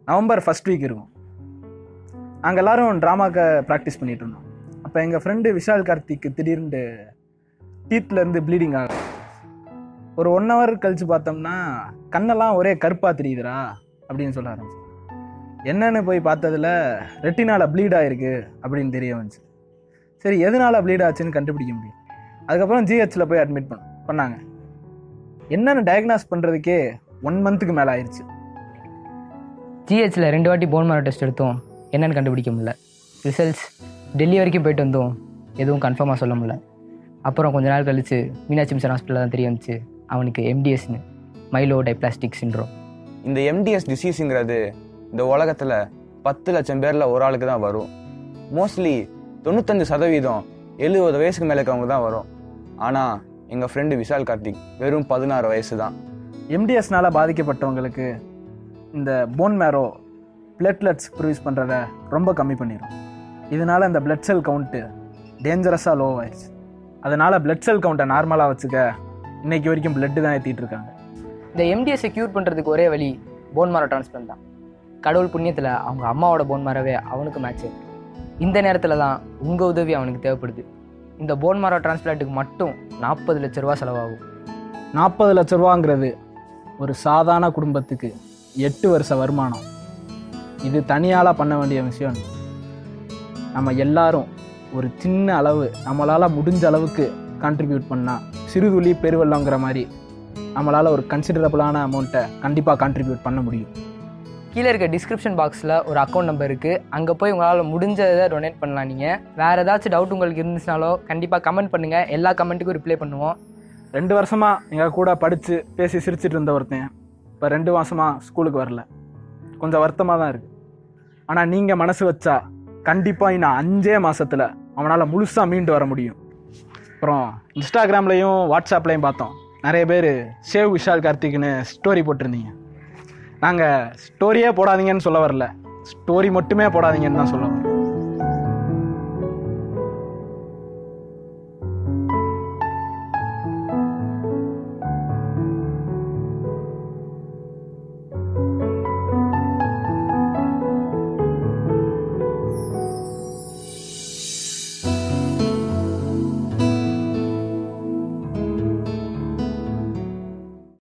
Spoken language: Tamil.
நவம்பர் ஃபர்ஸ்ட் வீக் இருக்கும் நாங்கள் எல்லாரும் ட்ராமாக்க ப்ராக்டிஸ் பண்ணிட்டு இருந்தோம் அப்போ எங்கள் ஃப்ரெண்டு விஷால் கார்த்திக் திடீர்னு டீத்லேருந்து ப்ளீடிங் ஆகும் ஒரு ஒன் ஹவர் கழிச்சு பார்த்தோம்னா கண்ணெல்லாம் ஒரே கருப்பாக தெரியுதுடா அப்படின்னு சொல்ல ஆரம்பிச்சு என்னன்னு போய் பார்த்ததுல ரெட்டினால ப்ளீட் ஆயிருக்கு அப்படின்னு தெரிய வந்துச்சு சரி எதனால ப்ளீட் ஆச்சுன்னு கண்டுபிடிக்க முடியும் அதுக்கப்புறம் ஜிஹெச்சில் போய் அட்மிட் பண்ண பண்ணாங்க என்னன்னு டயக்னாஸ் பண்ணுறதுக்கே ஒன் மந்த்துக்கு மேலே ஆயிடுச்சு ஜிஹெச்சில் ரெண்டு வாட்டி போன் மேரோ டெஸ்ட் எடுத்தோம் என்னன்னு கண்டுபிடிக்க முடியல ரிசல்ட்ஸ் டெல்லி வரைக்கும் போயிட்டு வந்தோம் எதுவும் கன்ஃபார்மாக சொல்ல முடியல அப்புறம் கொஞ்ச நாள் கழிச்சு மீனாட்சி மிஷன் ஹாஸ்பிட்டலில் தான் தெரிய வந்துச்சு அவனுக்கு எம்டிஎஸ்னு மைலோ டைப்ளாஸ்டிக் சின்ரோம் இந்த எம்டிஎஸ் டிசீஸுங்கிறது இந்த உலகத்தில் பத்து லட்சம் பேரில் ஒரு ஆளுக்கு தான் வரும் மோஸ்ட்லி தொண்ணூத்தஞ்சு சதவீதம் எழுபது வயசுக்கு மேலே இருக்கவங்க தான் வரும் ஆனால் எங்கள் ஃப்ரெண்டு விஷால் கார்த்திக் வெறும் பதினாறு வயசு தான் எம்டிஎஸ்னால பாதிக்கப்பட்டவங்களுக்கு இந்த போன் மேரோ பிளட்லெட்ஸ் ப்ரொடியூஸ் பண்ணுறத ரொம்ப கம்மி பண்ணிடும் இதனால இந்த பிளட் செல் கவுண்ட்டு டேஞ்சரஸாக லோ ஆயிடுச்சு அதனால பிளட் செல் கவுண்ட்டை நார்மலாக வச்சுக்க இன்னைக்கு வரைக்கும் பிளட்டு தான் ஏற்றிட்டு இருக்காங்க இந்த எம்டிஎஸ்ஸை க்யூர் பண்ணுறதுக்கு ஒரே வழி போன் மேரோ டிரான்ஸ்பிளான்ட் தான் கடவுள் புண்ணியத்தில் அவங்க அம்மாவோட போன் மேரோவே அவனுக்கு மேட்ச் இந்த நேரத்தில் தான் உங்கள் உதவி அவனுக்கு தேவைப்படுது இந்த போன் மேரோ டிரான்ஸ்பிளான்ட்டுக்கு மட்டும் நாற்பது லட்ச ரூபா செலவாகும் நாற்பது லட்ச ரூபாங்கிறது ஒரு சாதாரண குடும்பத்துக்கு எட்டு வருஷ வருமானம் இது தனியால் பண்ண வேண்டிய விஷயம் இல்ல. நம்ம எல்லாரும் ஒரு சின்ன அளவு நம்மளால் முடிஞ்ச அளவுக்கு கான்ட்ரிபியூட் பண்ணால் சிறுதுளி பெருவெள்ளங்கிற மாதிரி நம்மளால் ஒரு கன்சிடரபிளான அமௌண்ட்டை கண்டிப்பாக கான்ட்ரிபியூட் பண்ண முடியும் கீழே இருக்க டிஸ்கிரிப்ஷன் பாக்ஸில் ஒரு அக்கௌண்ட் நம்பர் இருக்குது அங்கே போய் உங்களால் முடிஞ்சதை டொனேட் பண்ணலாம் நீங்கள் வேறு ஏதாச்சும் டவுட் உங்களுக்கு இருந்துச்சுனாலோ கண்டிப்பாக கமெண்ட் பண்ணுங்கள் எல்லா கமெண்ட்டுக்கும் ரிப்ளை பண்ணுவோம் ரெண்டு வருஷமாக எங்கள் கூட படித்து பேசி சிரிச்சிட்டு இருந்த ஒருத்தன் இப்போ ரெண்டு மாதமாக ஸ்கூலுக்கு வரல கொஞ்சம் வருத்தமாக தான் இருக்குது ஆனால் நீங்கள் மனசு வச்சா கண்டிப்பாக இன்னும் அஞ்சே மாசத்துல அவனால் முழுசாக மீண்டு வர முடியும் அப்புறம் இன்ஸ்டாகிராம்லேயும் வாட்ஸ்அப்லேயும் பார்த்தோம் நிறைய பேர் சேவ் விஷால் கார்த்திக்னு ஸ்டோரி போட்டிருந்தீங்க நாங்கள் ஸ்டோரியே போடாதீங்கன்னு சொல்ல வரல ஸ்டோரி மட்டுமே போடாதீங்கன்னு தான் சொல்ல வரோம்